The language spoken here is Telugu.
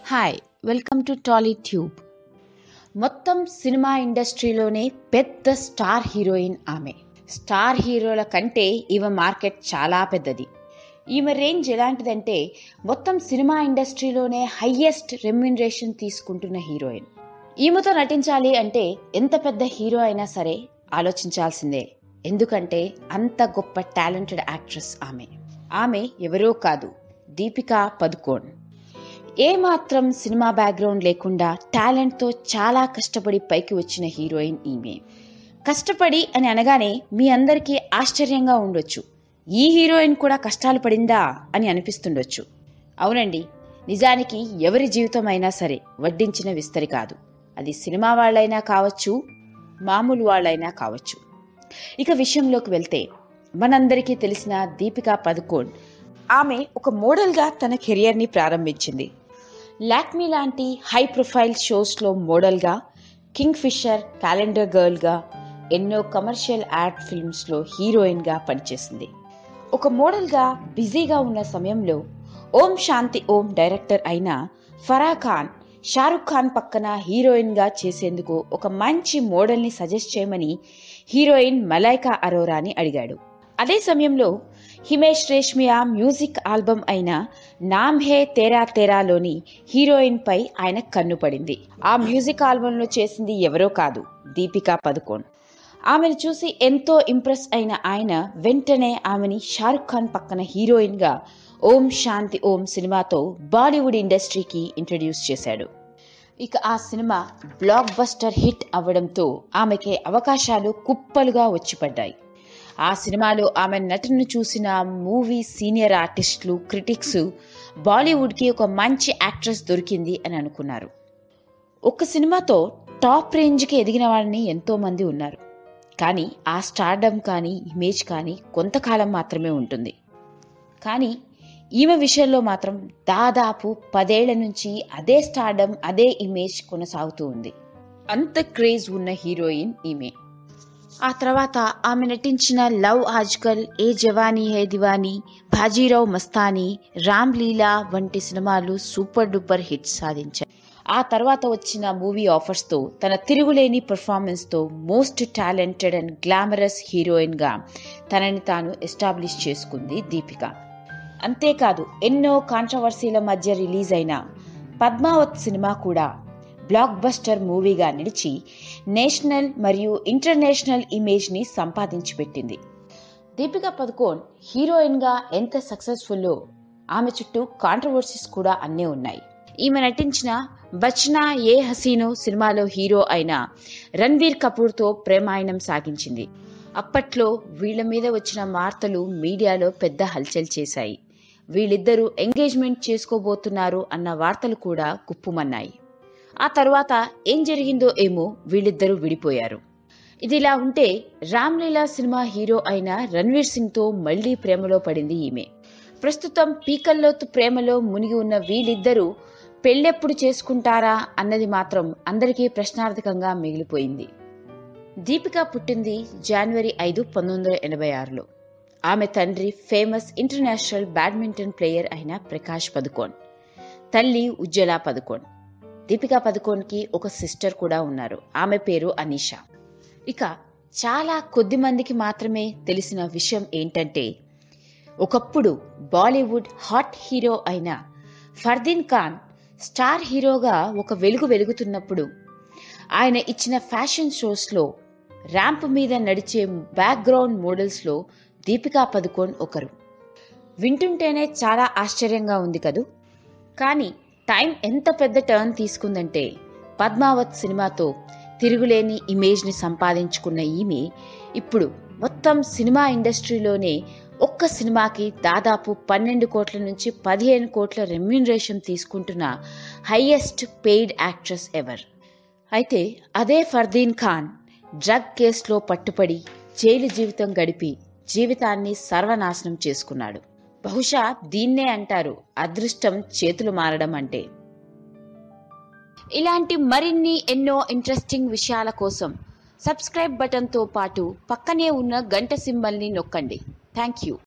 hi welcome to Tolly Tube మొత్తం సినిమా ఇండస్ట్రీలోనే పెద్ద స్టార్ హీరోయిన్ ఆమె స్టార్ హీరోల కంటే ఈమె మార్కెట్ చాలా పెద్దది ఈమె రేంజ్ ఎలాంటిదంటే మొత్తం సినిమా ఇండస్ట్రీలోనే హయ్యెస్ట్ రెమ్యునరేషన్ తీసుకుంటున్న హీరోయిన్ ఈమెతో నటించాలి అంటే ఎంత పెద్ద హీరో అయినా సరే ఆలోచించాల్సిందే ఎందుకంటే అంత గొప్ప టాలెంటెడ్ యాక్ట్రెస్ ఆమె ఆమె ఎవరో కాదు దీపికా పదుకోన్ ఏ మాత్రం సినిమా బ్యాక్గ్రౌండ్ లేకుండా టాలెంట్తో చాలా కష్టపడి పైకి వచ్చిన హీరోయిన్ ఈమె కష్టపడి అని అనగానే మీ అందరికీ ఆశ్చర్యంగా ఉండొచ్చు ఈ హీరోయిన్ కూడా కష్టాలు పడిందా అని అనిపిస్తుండొచ్చు అవునండి నిజానికి ఎవరి జీవితం అయినా సరే వడ్డించిన విస్తరి కాదు అది సినిమా వాళ్ళైనా కావచ్చు మామూలు వాళ్ళైనా కావచ్చు ఇక విషయంలోకి వెళ్తే మనందరికీ తెలిసిన దీపికా పదుకోన్ ఆమె ఒక మోడల్గా తన కెరియర్ని ప్రారంభించింది లాక్మీ లాంటి హై ప్రొఫైల్ షోస్లో మోడల్గా కింగ్ ఫిషర్ క్యాలెండర్ గర్ల్గా ఎన్నో కమర్షియల్ యాడ్ ఫిల్మ్స్లో హీరోయిన్గా పనిచేసింది ఒక మోడల్గా బిజీగా ఉన్న సమయంలో ఓం శాంతి ఓం డైరెక్టర్ అయిన ఫరా ఖాన్ షారుఖ్ ఖాన్ పక్కన హీరోయిన్గా చేసేందుకు ఒక మంచి మోడల్ని సజెస్ట్ చేయమని హీరోయిన్ మలైకా అరోరాని అడిగాడు అదే సమయంలో హిమేష్ రేష్మియా మ్యూజిక్ ఆల్బమ్ అయిన నామ్ హే తేరా తేరాలోని హీరోయిన్ పై ఆయన కన్ను పడింది ఆ మ్యూజిక్ ఆల్బంలో చేసింది ఎవరో కాదు దీపికా పదుకోన్ ఆమెను చూసి ఎంతో ఇంప్రెస్ అయిన ఆయన వెంటనే ఆమెని షారుఖ్ ఖాన్ పక్కన హీరోయిన్గా ఓం శాంతి ఓం సినిమాతో బాలీవుడ్ ఇండస్ట్రీకి ఇంట్రడ్యూస్ చేశాడు ఇక ఆ సినిమా బ్లాక్ బస్టర్ హిట్ అవ్వడంతో ఆమెకి అవకాశాలు కుప్పలుగా వచ్చిపడ్డాయి ఆ సినిమాలో ఆమె నటనను చూసిన మూవీ సీనియర్ ఆర్టిస్టులు క్రిటిక్స్ బాలీవుడ్కి ఒక మంచి యాక్ట్రెస్ దొరికింది అని అనుకున్నారు ఒక సినిమాతో టాప్ రేంజ్కి ఎదిగిన వాళ్ళని ఎంతోమంది ఉన్నారు కానీ ఆ స్టార్డమ్ కానీ ఇమేజ్ కానీ కొంతకాలం మాత్రమే ఉంటుంది కానీ ఈమె విషయంలో మాత్రం దాదాపు పదేళ్ల నుంచి అదే స్టార్డమ్ అదే ఇమేజ్ కొనసాగుతూ ఉంది అంత క్రేజ్ ఉన్న హీరోయిన్ ఈమె ఆ తర్వాత ఆమె నటించిన లవ్ ఆజ్కల్ ఏ జవానీ హే దివానీ బాజీరావ్ మస్తానీ రామ్ లీలా వంటి సినిమాలు సూపర్ డూపర్ హిట్స్ సాధించాయి ఆ తర్వాత వచ్చిన మూవీ ఆఫర్స్తో తన తిరుగులేని పర్ఫార్మెన్స్తో మోస్ట్ టాలెంటెడ్ అండ్ గ్లామరస్ హీరోయిన్గా తనని తాను ఎస్టాబ్లిష్ చేసుకుంది దీపిక అంతేకాదు ఎన్నో కాంట్రవర్సీల మధ్య రిలీజ్ అయిన పద్మావత్ సినిమా కూడా బ్లాక్ బస్టర్ మూవీగా నిలిచి నేషనల్ మరియు ఇంటర్నేషనల్ ఇమేజ్ని సంపాదించి పెట్టింది దీపికా పదుకోన్ హీరోయిన్గా ఎంత సక్సెస్ఫుల్లో ఆమె చుట్టూ కాంట్రవర్సీస్ కూడా అన్నీ ఉన్నాయి ఈమె నటించిన బచ్నా ఏ హసీనో సినిమాలో హీరో అయిన రణ్వీర్ కపూర్తో ప్రేమాయణం సాగించింది అప్పట్లో వీళ్ల మీద వచ్చిన వార్తలు మీడియాలో పెద్ద హల్చల్ చేశాయి వీళ్ళిద్దరూ ఎంగేజ్మెంట్ చేసుకోబోతున్నారు అన్న వార్తలు కూడా కుప్పుమన్నాయి ఆ తర్వాత ఏం జరిగిందో ఏమో వీళ్ళిద్దరూ విడిపోయారు ఇదిలా ఉంటే రామ్లీలా సినిమా హీరో అయిన రణ్వీర్ సింగ్తో మళ్లీ ప్రేమలో పడింది ఈమె ప్రస్తుతం పీకల్లోతు ప్రేమలో మునిగి ఉన్న వీళ్ళిద్దరూ పెళ్ళెప్పుడు చేసుకుంటారా అన్నది మాత్రం అందరికీ ప్రశ్నార్థకంగా మిగిలిపోయింది దీపిక పుట్టింది జనవరి ఐదు పంతొమ్మిది వందల ఎనభై ఆరులో ఆమె తండ్రి ఫేమస్ ఇంటర్నేషనల్ బ్యాడ్మింటన్ ప్లేయర్ అయిన ప్రకాష్ పదుకోన్ తల్లి ఉజ్జలా పదుకోన్ దీపికా పదుకోన్కి ఒక సిస్టర్ కూడా ఉన్నారు ఆమె పేరు అనీషా ఇక చాలా కొద్ది మందికి మాత్రమే తెలిసిన విషయం ఏంటంటే ఒకప్పుడు బాలీవుడ్ హాట్ హీరో అయిన ఫర్దీన్ ఖాన్ స్టార్ హీరోగా ఒక వెలుగు వెలుగుతున్నప్పుడు ఆయన ఇచ్చిన ఫ్యాషన్ షోస్లో ర్యాంప్ మీద నడిచే బ్యాక్గ్రౌండ్ మోడల్స్లో దీపికా పదుకోన్ ఒకరు వింటుంటేనే చాలా ఆశ్చర్యంగా ఉంది కదూ కానీ టైం ఎంత పెద్ద టర్న్ తీసుకుందంటే పద్మావత్ సినిమాతో తిరుగులేని ఇమేజ్ని సంపాదించుకున్న ఈమె ఇప్పుడు మొత్తం సినిమా ఇండస్ట్రీలోనే ఒక్క సినిమాకి దాదాపు పన్నెండు కోట్ల నుంచి పదిహేను కోట్ల రెమ్యూనరేషన్ తీసుకుంటున్న హైయెస్ట్ పెయిడ్ యాక్ట్రెస్ ఎవర్ అయితే అదే ఫర్దీన్ ఖాన్ డ్రగ్ కేసులో పట్టుపడి జైలు జీవితం గడిపి జీవితాన్ని సర్వనాశనం చేసుకున్నాడు బహుశా దీన్నే అంటారు అదృష్టం చేతులు మారడం అంటే ఇలాంటి మరిన్ని ఎన్నో ఇంట్రెస్టింగ్ విషయాల కోసం సబ్స్క్రైబ్ బటన్తో పాటు పక్కనే ఉన్న గంట సింబల్ని నొక్కండి థ్యాంక్ యూ